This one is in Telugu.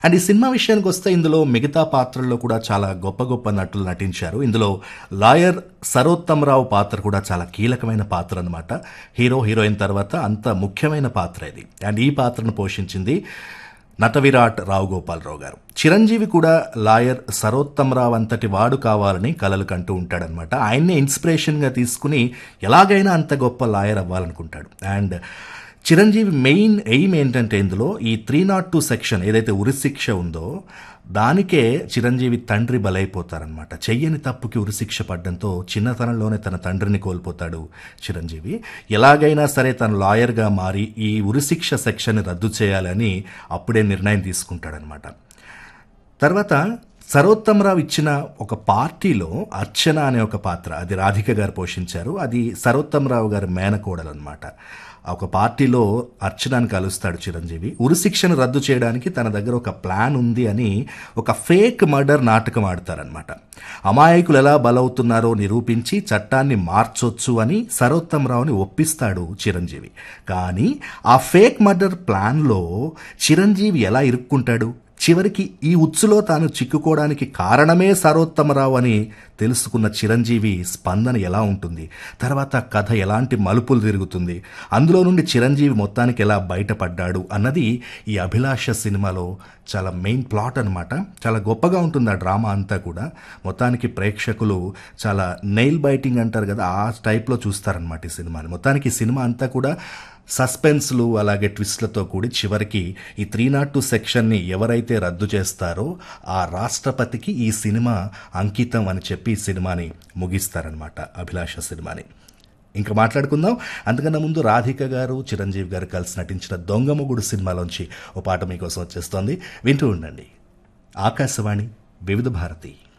అండ్ ఈ సినిమా విషయానికి వస్తే ఇందులో మిగతా పాత్రల్లో కూడా చాలా గొప్ప గొప్ప నటులు నటించారు ఇందులో లాయర్ సరోత్తమరావు పాత్ర కూడా చాలా కీలకమైన పాత్ర అనమాట హీరో హీరోయిన్ తర్వాత అంత ముఖ్యమైన పాత్ర ఇది అండ్ ఈ పాత్రను పోషించింది నట విరాట్ రావు గోపాలరావు గారు చిరంజీవి కూడా లాయర్ సరోత్తమరావు అంతటి వాడు కావాలని కలలు కంటూ ఉంటాడనమాట ఆయన్నే ఇన్స్పిరేషన్గా తీసుకుని ఎలాగైనా అంత గొప్ప లాయర్ అవ్వాలనుకుంటాడు అండ్ చిరంజీవి మెయిన్ ఎయిమ్ ఏంటంటే ఇందులో ఈ త్రీ నాట్ టూ సెక్షన్ ఏదైతే ఉరిశిక్ష ఉందో దానికే చిరంజీవి తండ్రి బలైపోతారనమాట చెయ్యని తప్పుకి ఉరిశిక్ష పడ్డంతో చిన్నతనంలోనే తన తండ్రిని కోల్పోతాడు చిరంజీవి ఎలాగైనా సరే తను లాయర్గా మారి ఈ ఉరిశిక్ష సెక్షన్ని రద్దు చేయాలని అప్పుడే నిర్ణయం తీసుకుంటాడనమాట తర్వాత సరోత్తమరావు ఇచ్చిన ఒక పార్టీలో అర్చన అనే ఒక పాత్ర అది రాధిక గారు పోషించారు అది సరోత్తమరావు గారి మేనకోడలు అనమాట ఒక పార్టీలో అర్చనాన్ని కలుస్తాడు చిరంజీవి ఉరిశిక్షను రద్దు చేయడానికి తన దగ్గర ఒక ప్లాన్ ఉంది అని ఒక ఫేక్ మర్డర్ నాటకం ఆడతారనమాట అమాయకులు ఎలా బలవుతున్నారో నిరూపించి చట్టాన్ని మార్చొచ్చు అని సరోత్తమరావుని ఒప్పిస్తాడు చిరంజీవి కానీ ఆ ఫేక్ మర్డర్ ప్లాన్లో చిరంజీవి ఎలా ఇరుక్కుంటాడు చివరికి ఈ ఉచ్చులో తాను చిక్కుకోవడానికి కారణమే సరోత్తమరావు అని తెలుసుకున్న చిరంజీవి స్పందన ఎలా ఉంటుంది తర్వాత కథ ఎలాంటి మలుపులు తిరుగుతుంది అందులో నుండి చిరంజీవి మొత్తానికి ఎలా బయటపడ్డాడు అన్నది ఈ అభిలాష సినిమాలో చాలా మెయిన్ ప్లాట్ అనమాట చాలా గొప్పగా ఉంటుంది ఆ డ్రామా అంతా కూడా మొత్తానికి ప్రేక్షకులు చాలా నెయిల్ బైటింగ్ అంటారు కదా ఆ టైప్లో చూస్తారనమాట ఈ సినిమాని మొత్తానికి ఈ సినిమా అంతా కూడా సస్పెన్స్లు అలాగే ట్విస్ట్లతో కూడి చివరికి ఈ త్రీ నాట్ టూ సెక్షన్ని ఎవరైతే రద్దు చేస్తారో ఆ రాష్ట్రపతికి ఈ సినిమా అంకితం అని చెప్పి ఈ సినిమాని ముగిస్తారనమాట అభిలాష సినిమాని ఇంకా మాట్లాడుకుందాం అంతకన్నా ముందు రాధిక గారు చిరంజీవి గారు కలిసి నటించిన దొంగమొగుడు సినిమాలోంచి ఓ పాట మీకోసం వచ్చేస్తోంది వింటూ ఉండండి ఆకాశవాణి వివిధ భారతి